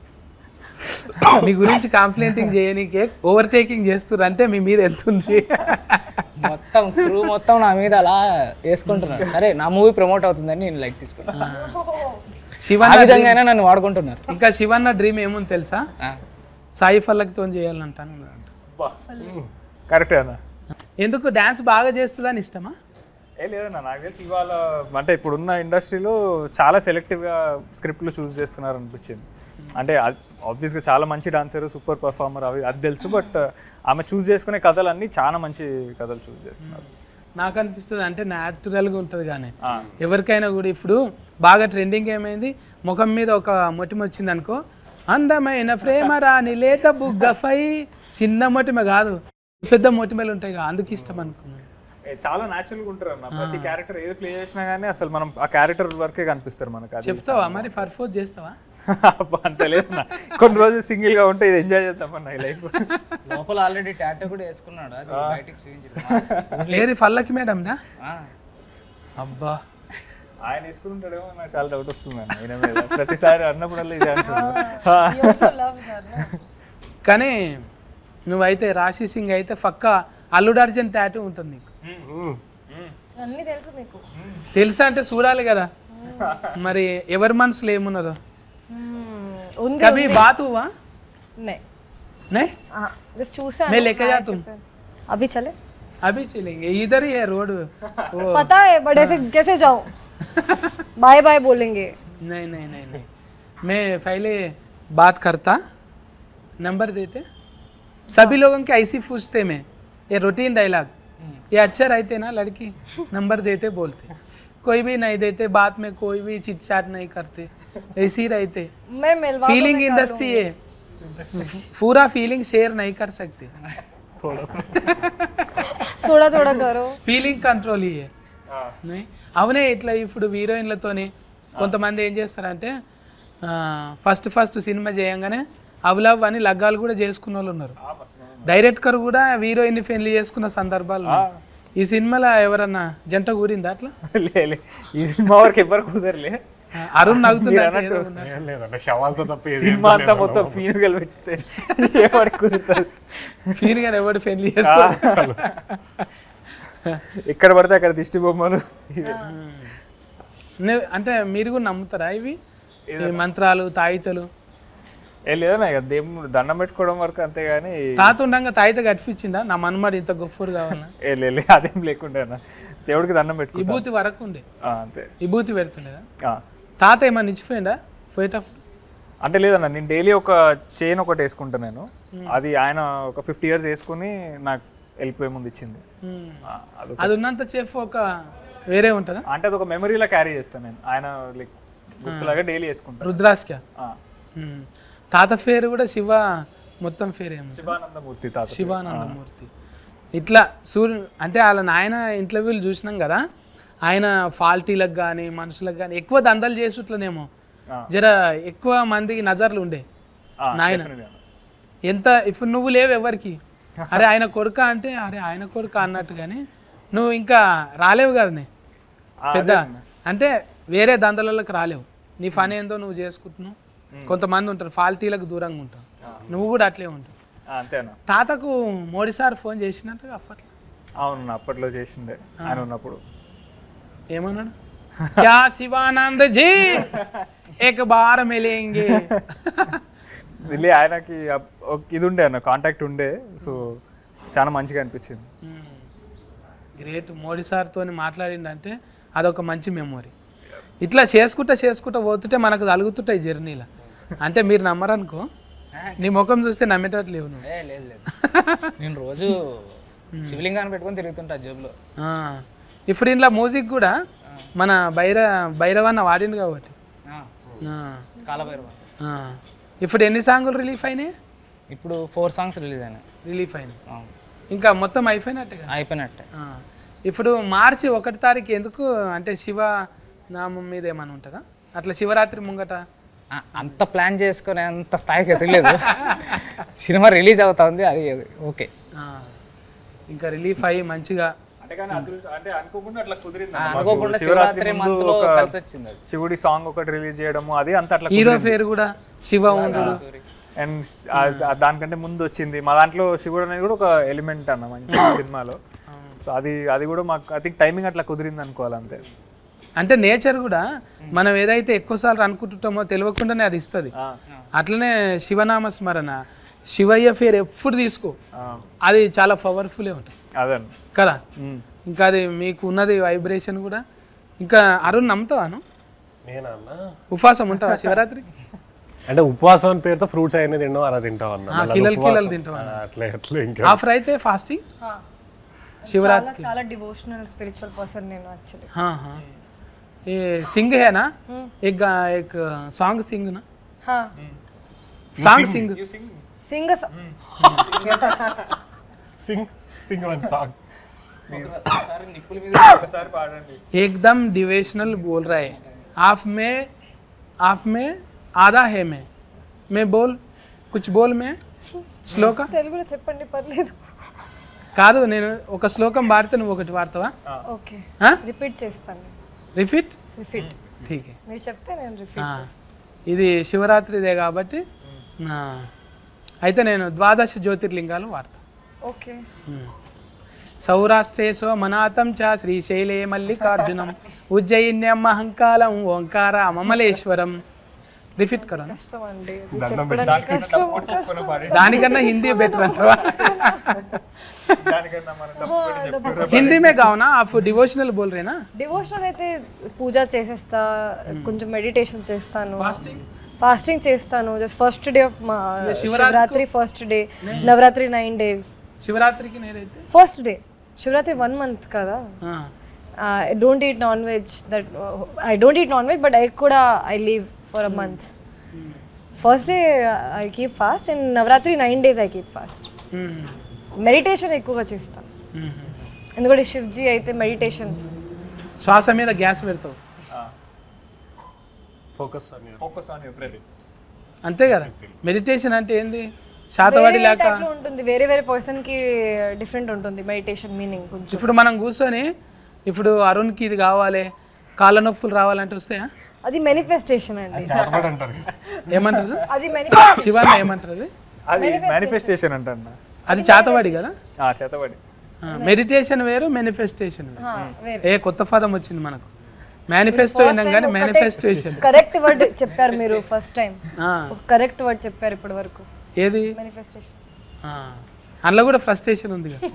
మీ గురించి కంప్లైంటింగ్ చేయనీకే ఓవర్టేకింగ్ చేస్తుర్రు అంటే మీ మీద ఎంత ఉంది మొత్తం క్రూ మొత్తం నా మీద అలా వేసుకుంటున్నారు సరే నా మూవీ ప్రమోట్ అవుతుందని నేను లైక్ తీసుకున్నాను ఆ శివన్న విధంగా నన్ను వాడుకుంటున్నారు ఇంకా శివన్న డ్రీమ్ ఏముంది తెలుసా ఆ. సాయి ఫల్లక్తో చేయాలంటాను కరెక్టే అన్న ఎందుకు డాన్స్ బాగా చేస్తుందని ఇష్టమా ఏ లేదన్న నాకు తెలిసి ఇవాళ అంటే ఇప్పుడున్న ఇండస్ట్రీలో చాలా సెలెక్టివ్గా స్క్రిప్ట్లు చూస్ చేస్తున్నారు అనిపించింది అంటే ఆబ్వియస్గా చాలా మంచి డాన్సర్ సూపర్ పర్ఫార్మర్ అవి అది తెలుసు బట్ ఆమె చూస్ చేసుకునే కథలన్నీ చాలా మంచి కథలు చూస్ చేస్తున్నారు నాకు అనిపిస్తుంది అంటే న్యాచురల్గా ఉంటుంది కానీ ఎవరికైనా కూడా ఇప్పుడు బాగా ట్రెండింగ్ ఏమైంది ముఖం మీద ఒక మొటిమ వచ్చింది అనుకో అందమైన ప్రేమ రాని లేత బుగ్గఫై చిన్న మొటిమ కాదు పెద్ద మొటిమలు ఉంటాయి కదా అందుకు ఇష్టం అనుకున్నాను ఏ, చాలా న్యాచురల్గా ఉంటారు అన్న ప్రతి క్యారెక్టర్ ఏది ప్లే చేసినా కానీ అసలు మనం ఆ క్యారెక్టర్ వరకే కనిపిస్తారు మనకు అది చెప్తావా మరి పర్ఫోజ్ చేస్తావా అబ్బా, అంత లేదు అన్న. కొన్ని రోజులు సింగిల్ గా ఉంటే ఇది ఎంజాయ్ చేద్దామన్న ఈ లైఫ్ లోపల ఆల్రెడీ టాటూ కూడా వేసుకున్నాడు అది బయటికి చూపించారు లేదు ఫల్లకి మేడం దా అబ్బా ఆయన తీసుకుంటాడేమో నాకు చాలా డౌట్ వస్తుంది అన్న ఈయన మీద ప్రతిసారి అన్నప్పుడల్లా ఇదే అంటున్నాను You also love her, no? కానీ నువ్వైతే రాశి సింగ్ అయితే పక్క అల్లుడు అర్జున్ టాటూ ఉంటుంది నీకు అన్నీ తెలుసు మీకు తెలుసా అంటే చూడాలి కదా మరి ఎవరి మనసులో ఏమున్నదో Hmm, ఉంది కभी बात हुआ नहीं नहीं हाँ, बस చూసాను मैं लेके जा तुम अभी चले अभी चलेंगे इधर ही है रोड वो पता है बट ऐसे कैसे जाऊं बाय बाय बोलेंगे नहीं नहीं नहीं नहीं मैं पहले बात करता नंबर देते सभी लोगों के ऐसी पूछते मैं ये रूटीन डायलॉग ये अच्छा रहते ना लड़की नंबर देते बोलते कोई भी नहीं देते बात में कोई भी चिट चाट नहीं करते ऐसे ही रहते मैं मिलवा फीलिंग इंडस्ट्री है पूरा फीलिंग शेयर नहीं कर सकते थोड़ा थोड़ा करो ఫీలింగ్ కంట్రోల్ ఇయ్యే నే? అవునే ఇట్లా ఇప్పుడు హీరోయిన్లతోని కొంతమంది ఏం చేస్తారంటే ఫస్ట్ ఫస్ట్ సినిమా చేయంగానే అవలవ్ అని లగ్గాలు కూడా చేసుకున్న వాళ్ళు ఉన్నారు డైరెక్టర్ కూడా హీరోయిన్ పెళ్లి చేసుకున్న సందర్భాలు ఉన్నాయి. ఈ సినిమాలో ఎవరన్నా జంట కూరిందా అట్లా లే లే. ఈ సినిమా వరకు ఎవరు కుదరలే ఆ, అరుణ్ నవ్వుతున్నాడు ఏం లేదంటే శవాలతో తప్ప ఏది సినిమా అంతా మొత్తం ఫీను కలిపెడితే ఎవరికి కుదురుతుంది ఫీల్ గా ఎవడు పెళ్లి చేసుకో ఎక్కడ పడితే అక్కడ దిష్టి బొమ్మలు ఇవే. నే- అంటే మీరు కూడా నమ్ముతారా ఇవి ఈ మంత్రాలు తాయితలు ఏ లేదన్నా ఇక దేవుడు దండం పెట్టుకోవడం వరకు అంతే కానీ తాత ఉండంగా తాయిత కట్టించిందా నా మనమాడు ఇంత గొప్పరు కావాలన్నా ఏ లే లే, అదేం లేకుండా దేవుడికి దండం పెట్టుకుంటా విభూతి వరకు ఉండే ఆ, అంతే విభూతి పెడుతుండేదా ఆ. తాత ఏమన్నా ఇచ్చిపోయిందా పోయేటప్పుడు అంటే లేదన్న నేను డైలీ ఒక చైన్ ఒకటి వేసుకుంటా నేను అది ఆయన ఒక ఫిఫ్టీ ఇయర్స్ వేసుకుని నాకు వెళ్ళిపోయే ముందు ఇచ్చింది ఉమ్. ఆ, అది అది ఉన్నంత సేఫ్ ఒక వేరే ఉంటుందా అంటే అది ఒక మెమరీలో క్యారీ చేస్తాను నేను ఆయన లైక్ గుర్తులాగా డైలీ వేసుకుంటాను రుద్రాస్క ఆ. ఉమ్. తాత పేరు కూడా శివ మొత్తం పేరు ఏమో శివానందమూర్తి తాత శివానందమూర్తి ఇట్లా సూర్యు అంటే వాళ్ళ నాయన ఇంటర్వ్యూలు చూసినాం కదా ఆయన ఫాల్టీలకు కానీ మనుషులకు కానీ ఎక్కువ దందలు చేసుట్లనేమో ఆ. జర ఎక్కువ మందికి నజర్లు ఉండే ఆ, నాయన. definitely అన్న. ఎంత ఇప్పుడు నువ్వు లేవు ఎవరికి అరే ఆయన కొడుక అంటే అరే ఆయన కొడుక అన్నట్టు కానీ నువ్వు ఇంకా రాలేవు కదనే ఆ, పెద్ద అదే అన్న. అంటే వేరే దందలలోకి రాలేవు నీ పని ఏందో నువ్వు చేసుకుంటున్నావు కొంతమంది ఉంటారు ఫాల్టీలకు దూరంగా ఉంటావు నువ్వు కూడా అట్లే ఉంటావు ఆ, అంతేనా తాతకు మోడీ సార్ ఫోన్ చేసినట్టు అప్పట్లో అవును అప్పట్లో చేసిండే ఆయన ఉన్నప్పుడు ఏమన్నాడు క్యా శివానంద్ జీ ఏక బార్ మిలేంగే వెళ్ళి ఆయనకి అప్- ఒక- ఇది ఉండే అన్న కాంటాక్ట్ ఉండే సో చాలా మంచిగా అనిపించింది గ్రేట్ మోడీ సార్తో మాట్లాడిండంటే అదొక మంచి మెమొరీ ఇట్లా చేసుకుంటా చేసుకుంటా పోతుంటే మనకు తలుగుతుంటాయి జర్నీలో అంటే మీరు నమ్మరనుకో నీ ముఖం చూస్తే నమ్మేటట్టు లేవు నువ్వు ఏ లేదు లేదు నేను రోజు శివలింగాన్ని పెట్టుకొని తిరుగుతుంటా జేబులో ఆ, ఇప్పుడు ఇంట్లో మ్యూజిక్ కూడా మన భైర భైరవన్న వాడిండు కాబట్టి ఆ, ఆ, కాలభైరవ ఆ. ఇప్పుడు ఎన్ని సాంగులు రిలీఫ్ అయినాయి ఇప్పుడు ఫోర్ సాంగ్స్ రిలీజ్ అయినాయి రిలీఫ్ అయినాయి ఆ, ఇంకా మొత్తం అయిపోయినట్టే కదా అయిపోయినట్టే ఆ. ఇప్పుడు మార్చి ఒకటి తారీఖు ఎందుకు అంటే శివ నామం మీద ఏమైనా ఉంటుందా అట్లా శివరాత్రి ముంగట ఆ, అంత ప్లాన్ చేసుకునే అంత స్థాయికి ఎదగలేదు సినిమా రిలీజ్ అవుతుంది అది ఓకే ఆ. ఇంకా రిలీఫ్ అయ్యి మంచిగా అంటే కానీ అదృష్టం అంటే అనుకోకుండా అట్లా కుదిరింది అనుకోకుండా శివరాత్రి మంత్ లో కలిసి వచ్చింది అది శివుడి సాంగ్ ఒకటి రిలీజ్ చేయడము అది అంత అట్లా హీరో పేరు కూడా శివ ఉండు అండ్ దానికంటే ముందు వచ్చింది మా దాంట్లో శివుడు అనేది కూడా ఒక ఎలిమెంట్ అన్న మంచి సినిమాలో సో అది అది కూడా మాకు ఐ థింక్ టైమింగ్ అట్లా కుదిరింది అనుకోవాలి అంతే అంటే నేచర్ కూడా మనం ఏదైతే ఎక్కువసార్లు అనుకుంటుంటామో తెలియకుండానే అది ఇస్తుంది ఆ, అట్లనే శివనామ స్మరణ శివయ్య పేరు ఎప్పుడు తీసుకో ఆ, అది చాలా పవర్ఫుల్లే ఉంటుంది అదే కదా ఉమ్. ఇంకా అది మీకు ఉన్నది వైబ్రేషన్ కూడా ఇంకా అరుణ్ నమ్ముతావాను నేనా అన్న ఉపవాసం ఉంటావా శివరాత్రికి అంటే ఉపవాసం అని పేరుతో ఫ్రూట్స్ అయినా తింటాం అలా తింటాం అన్న ఆ, మళ్ళీ కిలలు ఉపవాసం- కిలలు తింటావా ఆ, అట్లా ఎట్లా ఇంకా ఆఫర్ అయితే ఫాస్టింగ్ हाँ शिवरात्रि చాలా చాలా డివోషనల్ స్పిరిచువల్ పర్సన్ నేను యాక్చువల్లీ हाँ हाँ ये सिंग है ना एक गा- एक सॉन्ग सिंग ना हाँ song sing sing sing sing one song ఒకసారి పాడండి एकदम डिवेशनल बोल रहा है आप में आप में आधा है मैं मैं बोल कुछ बोल मैं శ్లోక తెలుగులో చెప్పండి పర్లేదు కాదు నేను ఒక శ్లోకం పాడితే నువ్వు ఒకటి పాడతావా ఓకే ఆ? రిపీట్ చేస్తాను రిపీట్ రిపీట్ ఠీక్ హై. మీరు చెప్తే నేను రిపీట్ ఆ, చేస్తాను ఇది శివరాత్రిదే కాబట్టి ఆ, అయితే నేను ద్వాదశ జ్యోతిర్లింగాలు వాడతా ఓకే సౌరాష్ట్రేశో మనాతం చ శ్రీశైలే మల్లికార్జునం ఉజ్జయిన్యం మహంకాలం ఓంకార మమలేశ్వరం రిపీట్ కరో నా? కష్టం అండి అది చెప్పడానికి కష్టం కష్టం దానికన్నా హిందీ బెటర్ అంటావా దానికన్నా మనం డబ్బు పెట్టి చెప్పు. హిందీ మే గాओ ना आप डिवोशनल बोल रहे हैं ना డివోషనల్ అయితే పూజ చేసేస్తా కొంచెం మెడిటేషన్ చేస్తాను फास्टिंग ఫాస్టింగ్ చేస్తాను జస్ట్ ఫస్ట్ డే ఆఫ్ మా Shivaratri Shivaratri first day Navaratri nine days Shivaratri की नहीं रहते first day Shivaratri one month కదా हाँ I don't eat non veg that I don't eat non veg but I కూడా I leave for a month first day I keep fast and Navaratri nine days I keep fast hmm, meditation ఎక్కువగా చేస్తాను हम्म, हम्म। ఎందుకంటే శివ్జీ అయితే meditation శ్వాస మీద gas పెడతావు focus అని focus on your breath అంతే కదా మెడిటేషన్ అంటే ఏంది శాతవాడి లేక టైప్లో ఉంటుంది వేరే వేరే పర్సన్ కి డిఫరెంట్ ఉంటుంది మెడిటేషన్ మీనింగ్ కొంచెం ఇప్పుడు మనం కూర్చొని ఇప్పుడు అరుణ్కి ఇది కావాలి కాళ్ళ నొప్పులు రావాలంటే వస్తాయా అది మేనిఫెస్టేషన్ అండి చార్పడ్ అంటారు ఏమంటారు అది manifest- శివాన్న ఏమంటారు అది అది మేనిఫెస్టేషన్ అంటన్నా అది చేతవాడి కదా ఆ చేతబడి మెడిటేషన్ వేరు మేనిఫెస్టేషన్ వేరు ఆ, వేరే ఏ కొత్త పదం వచ్చింది మనకు మేనిఫెస్టో విన్నాం కానీ మేనిఫెస్టేషన్ కరెక్ట్ వర్డ్ చెప్పారు మీరు ఫస్ట్ టైం కరెక్ట్ వర్డ్ చెప్పారు ఇప్పటి వరకు ఏది మేనిఫెస్టేషన్ ఆ, అందులో కూడా ఫ్రస్ట్రేషన్ ఉంది కదా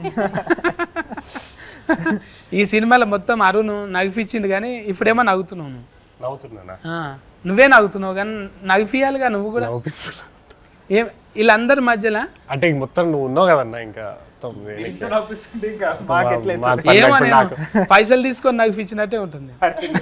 ఈ సినిమాలో మొత్తం అరుణ్ నగిపించిండు కానీ ఇప్పుడేమో నవ్వుతున్నావు నువ్వు నవ్వుతున్నానా ఆ, నువ్వే నవ్వుతున్నావు కానీ నగిపియాలిగా నువ్వు కూడా నవ్వుపిస్తున్నా ఏం వీళ్ళందరి మధ్యలో అంటే ఇంక మొత్తం నువ్వు ఉన్నావు కదన్నా ఇంకా మొత్తం నేనే. ఇంకా మాకు ఎట్లా మాకు పని ఏమో లేకుండా నాకు. పైసలు తీసుకొని నగిపించినట్టే ఉంటుంది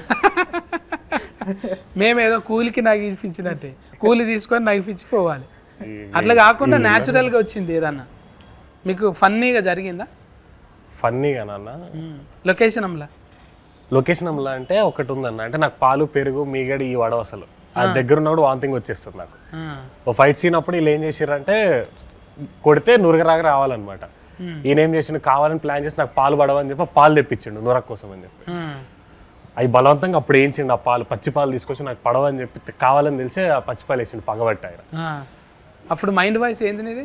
మేమేదో కూలికి నగిపించినట్టే కూలి తీసుకొని నగిపించి పోవాలి ఈ- అట్లా కాకుండా న్యాచురల్గా వచ్చింది ఏదన్నా మీకు ఫన్నీగా జరిగిందా ఫన్నీగా నాన్న లొకేషన్ అమ్లా లొకేషన్ అమ్లా అంటే ఒకటి ఉందన్న అంటే నాకు పాలు పెరుగు మీగడి ఈ వడవ అసలు ఆ దగ్గర ఉన్నప్పుడు వాంతింగ్ వచ్చేస్తుంది నాకు ఆ, ఓ ఫైట్ సీన్ అప్పుడు వీళ్ళు ఏం చేసిర్రంటే కొడితే నురగరాగా రావాలన్నమాట ఈయన ఏం చేసిండు కావాలని ప్లాన్ చేసి నాకు పాలు పడవని చెప్పి ఆ పాలు తెప్పించిండు నురగ కోసం అని చెప్పి ఆ, అవి బలవంతంగా అప్పుడు ఏంచిండు ఆ పాలు పచ్చి పాలు తీసుకొచ్చి నాకు పడవని చెప్పి కావాలని తెలిసి ఆ పచ్చి పాలు వేసిండు పగబట్టి ఆయన ఆ. అప్పుడు మైండ్ వాయిస్ ఏంది నీది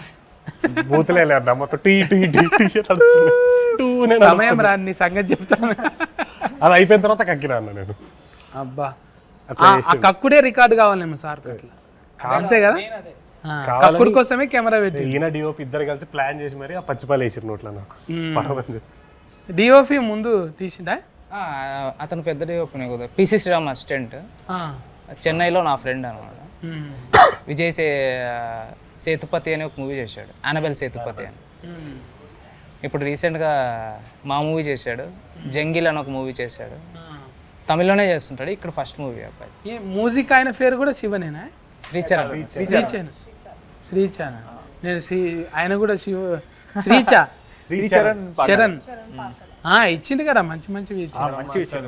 బూతులే లేదు మొత్తం టీ టీ టీ టీ అని నడుస్తుంది. టూ నేను సమయం రా నీ సంగతి చెప్తాను అది అయిపోయిన తర్వాత కక్కినా అన్న నేను అబ్బా అట్లా ఆ- ఆ కక్కుడే రికార్డు కావాలేమో సార్ అట్లా అంతే కదా ఆ, కక్కుడు కోసమే కెమెరా పెట్టి ఈయన డిఓపి ఇద్దరు కలిసి ప్లాన్ చేసి మరి ఆ పచ్చి పాలు వేసిరు నోట్లో నాకు పడవని చెప్పి డిఓఫి ముందు తీసిండా ఆ, అతను పెద్దది ఓపెన్ కదా పిసి శ్రీరామ్ అసిస్టెంట్ ఆ, చెన్నైలో నా ఫ్రెండ్ అనమాట ఉమ్, విజయ్ సే సేతుపతి అని ఒక మూవీ చేశాడు అనబెల్ సేతుపతి అని ఉమ్, ఇప్పుడు రీసెంట్గా మా మూవీ చేశాడు జంగిల్ అని ఒక మూవీ చేశాడు ఆ. తమిళ్లోనే చేస్తుంటాడు ఇక్కడ ఫస్ట్ మూవీ అబ్బాయి ఈ మ్యూజిక్ ఆయన పేరు కూడా శివనేనా శ్రీచరణ్ శ్రీచన్ శ్రీచన్ నేను శ్రీ ఆయన కూడా శివ శ్రీచ శ్రీచరణ్ చరణ్ ఆ, ఇచ్చిండు కదా మంచి మంచివి ఇచ్చిండు మంచి విషయం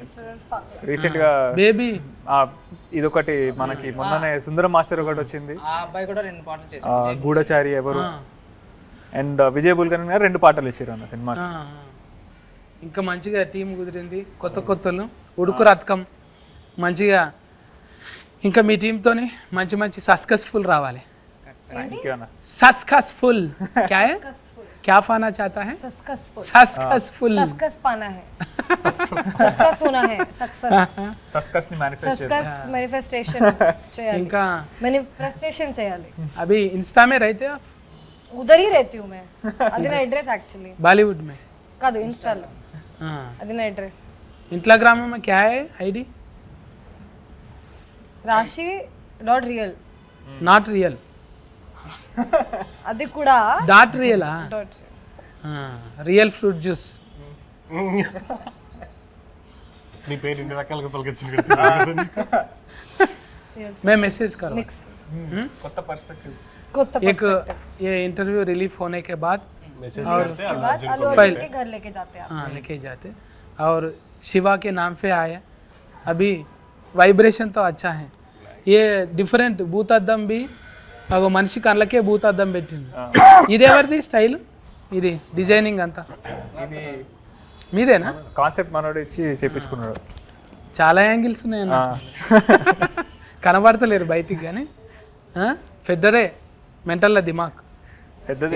రీసెంట్ గా బేబీ ఆ, ఇదొకటి మనకి మొన్ననే సుందరం మాస్టర్ ఒకటి వచ్చింది ఆ అబ్బాయి కూడా రెండు పాటలు చేశాడు ఆ, గూఢచారి ఎవరు అండ్ విజయ్ బుల్కన్ గారు రెండు పాటలు ఇచ్చారు అన్న సినిమా ఆ, ఆ. ఇంకా మంచిగా టీం కుదిరింది కొత్త కొత్తలు ఉడుకు రథకం మంచిగా ఇంకా మీ టీంతోని మంచి మంచి సక్సెస్ఫుల్ రావాలి థ్యాంక్ యూ అన్న సక్సెస్ఫుల్ క్యా है क्या पाना चाहता है సస్కస్ఫుల్ सक्सेसफुल సస్కస్ పానా హై సస్కస్ హోనా హై సక్సెస్ సస్కస్ ని మేనిఫెస్ట్ సస్కస్ మేనిఫెస్టేషన్ చేయాలి ఇంకా మేనిఫెస్టేషన్ చేయాలి अभी इंस्टा में रहते हो आप ఉదర్ హీ रहती हूं मैं అది నా అడ్రస్ యాక్చువల్లీ बॉलीवुड में కాదు ఇన్స్టాలో हाँ అది నా అడ్రస్ इंस्टाग्राम में क्या है आईडी రాశి డాట్ రియల్ नॉट रियल అది కూడా डॉट रियल డాట్ हाँ रियल फ्रूट जूस నీ పేరు ఇన్ని రకాలుగా పలికించింది मैं मैसेज करो మిక్స్ కొత్త పర్స్పెక్టివ్ కొత్త एक ये इंटरव्यू रिलीफ होने के बाद మెసేజ్ के बाद अल्लू फाइल। अर्जुन के घर लेके जाते हैं आप हाँ लेके जाते और शिवा के नाम पे आया अभी वाइब्रेशन तो अच्छा है ये डिफरेंट భూతద్దం బి అగో మనిషి కళ్ళకే భూతద్దం పెట్టింది ఇది ఎవరిది స్టైల్ ఇది డిజైనింగ్ అంతా ఇది మీదేనా కాన్సెప్ట్ మనోడు ఇచ్చి చేపించుకున్నాడు చాలా యాంగిల్స్ ఉన్నాయి అన్న కనబడతలేరు బయటికి కానీ ఆ? పెద్దదే మెంటల్ల దిమాక్ పెద్దది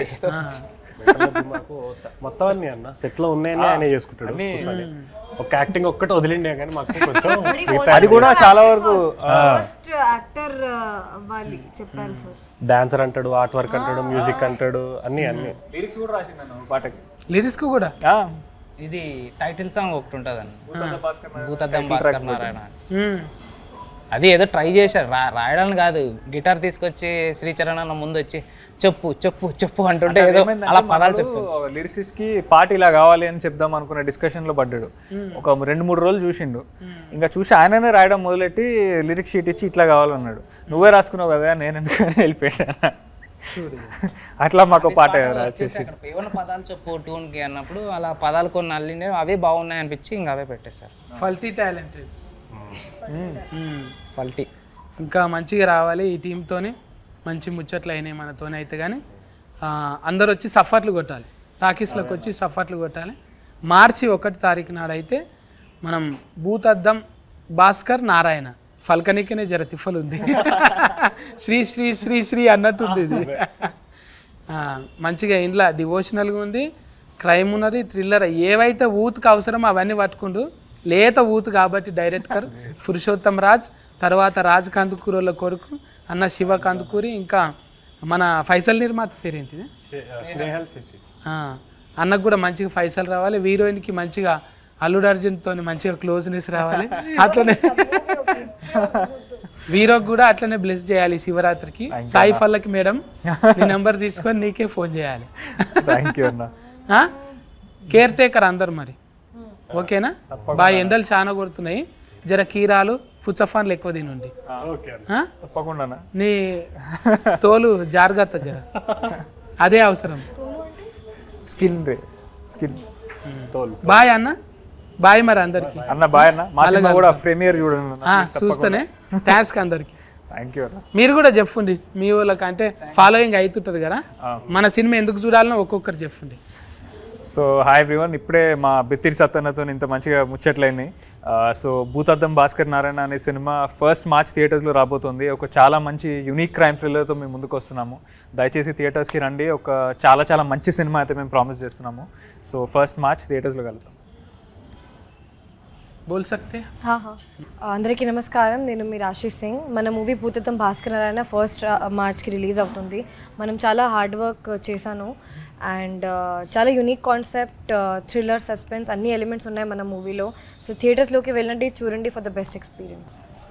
మొత్తం అన్ని అన్న సెట్ లో ఉన్నాయని ఆయన చేసుకుంటాడు కూర్చొని. ఒక యాక్టింగ్ ఒక్కటి వదిలిండే కానీ మాకు కొంచెం మిగతా అది కూడా చాలా వరకు ఫస్ట్ యాక్టర్ అవ్వాలి చెప్పారు సార్ డాన్సర్ అంటాడు ఆర్ట్ వర్క్ అంటాడు మ్యూజిక్ అంటాడు అన్ని అన్ని లిరిక్స్ కూడా రాసిండు పాటకి లిరిక్స్ కూడా ఆ, ఇది టైటిల్ సాంగ్ ఒకటి ఉంటుంది అన్న భూతద్ద భాస్కర్ నారాయణ. భూతద్దం భాస్కర్ నారాయణ అని. మ్మ్. అది ఏదో ట్రై చేశారు రా రాయడానికి కాదు గిటార్ తీసుకొచ్చి శ్రీచరణ్ అన్న ముందు వచ్చి చెప్పు చెప్పు చెప్పు అంటుంటే ఏదో ఏమైందంటే అలా పదాలు మనోడు చెప్పు లిరిసిస్ట్ కి పాట ఇలా కావాలి అని చెప్దాం అనుకున్న డిస్కషన్ లో పడ్డాడు ఒక రెండు మూడు రోజులు చూసిండు ఇంకా చూసి ఆయననే రాయడం మొదలెట్టి లిరిక్ షీట్ ఇచ్చి ఇట్లా కావాలన్నాడు నువ్వే రాసుకున్నావు కదా నేను ఎందుకని వెళ్ళిపోయాను చూడు అట్లా మాకు పాట వచ్చేసి అక్కడ ఏమన్నా పదాలు చెప్పు ట్యూన్కి అన్నప్పుడు అలా పదాలు కొన్ని అల్లిండే అవే బాగున్నాయి అనిపించి ఇంకా అవే పెట్టేశారు ఫల్టీ టాలెంటెడ్ ఫల్టీ ఇంకా మంచిగా రావాలి ఈ టీంతోని మంచి ముచ్చట్లు అయినాయి మనతోనే అయితే కానీ అందరు వచ్చి సఫర్లు కొట్టాలి టాకీస్లోకి వచ్చి సఫర్లు కొట్టాలి మార్చి ఒకటి తారీఖు నాడైతే మనం భూతద్దం భాస్కర్ నారాయణ ఫల్కనికనే జర తిఫలు ఉంది శ్రీ శ్రీ శ్రీ శ్రీ అన్నట్టుంది ఇది ఆ, మంచిగా ఇంట్లో డివోషనల్గా ఉంది క్రైమ్ ఉన్నది థ్రిల్లర్ ఏవైతే ఊతుకు అవసరం అవన్నీ పట్టుకుండు లేత ఊతు కాబట్టి డైరెక్టర్ పురుషోత్తం రాజ్ తర్వాత రాజ్ కందుకూరుల కొడుకు అన్న శివ కందుకూరి ఇంకా మన ఫైసల్ నిర్మాత పేరు ఏంటిది స్నేహల్ శశి ఆ, అన్నకు కూడా మంచిగా ఫైసల్ రావాలి హీరోయిన్కి మంచిగా అల్లుడు అర్జున్తో మంచిగా క్లోజ్నెస్ రావాలి అట్లనే వీరోకి కూడా అట్లనే బ్లెస్ చేయాలి శివరాత్రికి సాయి ఫల్లకి మేడం నీ నెంబర్ తీసుకొని నీకే ఫోన్ చేయాలి థ్యాంక్ యూ అన్న కేర్ టేకర్ అందరు మరి ఓకేనా బాగా ఎండలు చాలా కొడుతున్నాయి జర కీరాలు ఫుచ్చఫాన్లు ఎక్కువ తినండి ఓకే ఆ? తప్పకుండా అన్న. నీ తోలు జాగ్రత్త జర అదే అవసరం స్కిన్ రే స్కిన్ తోలు బాయ్ అన్న బాయ్ మరి అందరికి అన్న బాయ్ అన్న మా సినిమా కూడా ప్రీమియర్ చూడండి అన్న చూస్తేనే థ్యాంక్స్ అందరికి థ్యాంక్ యూ అన్న మీరు కూడా చెప్పండి మీ వాళ్ళకి అంటే ఫాలోయింగ్ అవుతుంటుంది కదా మన సినిమా ఎందుకు చూడాలనో ఒక్కొక్కరు చెప్పండి సో హాయ్ ఎవ్రీవన్ ఇప్పుడే మా బిత్తిరి సత్తన్నతో ఇంత మంచిగా ముచ్చట్లయినాయి సో భూతద్దం భాస్కర్ నారాయణ అనే సినిమా ఫస్ట్ మార్చ్ థియేటర్స్లో రాబోతుంది ఒక చాలా మంచి యూనిక్ క్రైమ్ థ్రిల్లర్తో మేము ముందుకు వస్తున్నాము దయచేసి థియేటర్స్కి రండి ఒక చాలా చాలా మంచి సినిమా అయితే మేము ప్రామిస్ చేస్తున్నాము సో ఫస్ట్ మార్చ్ థియేటర్స్లో కలుగుతాం బోల్ సక్తే హా, హా. అందరికీ నమస్కారం నేను మీ రాశి సింగ్ మన మూవీ భూతత్వం భాస్కర్ నారాయణ ఫస్ట్ మార్చ్కి రిలీజ్ అవుతుంది మనం చాలా హార్డ్ వర్క్ చేశాను అండ్ చాలా యూనిక్ కాన్సెప్ట్ థ్రిల్లర్ సస్పెన్స్ అన్ని ఎలిమెంట్స్ ఉన్నాయి మన మూవీలో సో థియేటర్స్లోకి వెళ్ళండి చూడండి ఫర్ ద బెస్ట్ ఎక్స్పీరియన్స్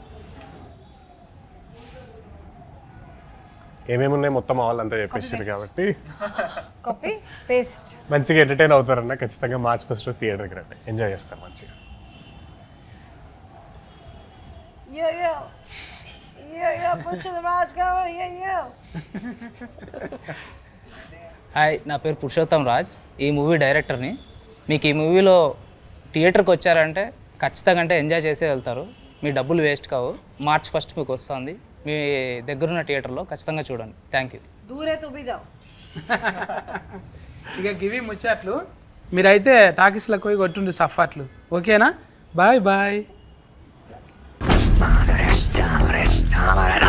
ఏమేమి ఉన్నాయి మొత్తం వాళ్ళంతా చెప్పేసారు కాబట్టి కాపీ పేస్ట్ మంచిగా ఎంటర్టైన్ అవుతారన్న ఖచ్చితంగా మార్చ్ ఫస్ట్ థియేటర్కి రండి ఎంజాయ్ చేస్తాం మంచిగా Yeah, yeah. Yeah, yeah, push the Raj going, yeah, yeah. Hi నా పేరు పురుషోత్తం రాజ్ ఈ మూవీ డైరెక్టర్ని మీకు ఈ మూవీలో థియేటర్కి వచ్చారంటే ఖచ్చితంగా అంటే ఎంజాయ్ చేసే వెళ్తారు మీ డబ్బులు వేస్ట్ కావు మార్చ్ ఫస్ట్ మీకు వస్తుంది మీ దగ్గరున్న థియేటర్లో ఖచ్చితంగా చూడండి థ్యాంక్ యూ दूर है तो भी जाओ ఇక గివి ముచ్చట్లు మీరైతే టాకీస్లకు పోయి కొట్టుండి సఫాట్లు ఓకేనా బాయ్ బాయ్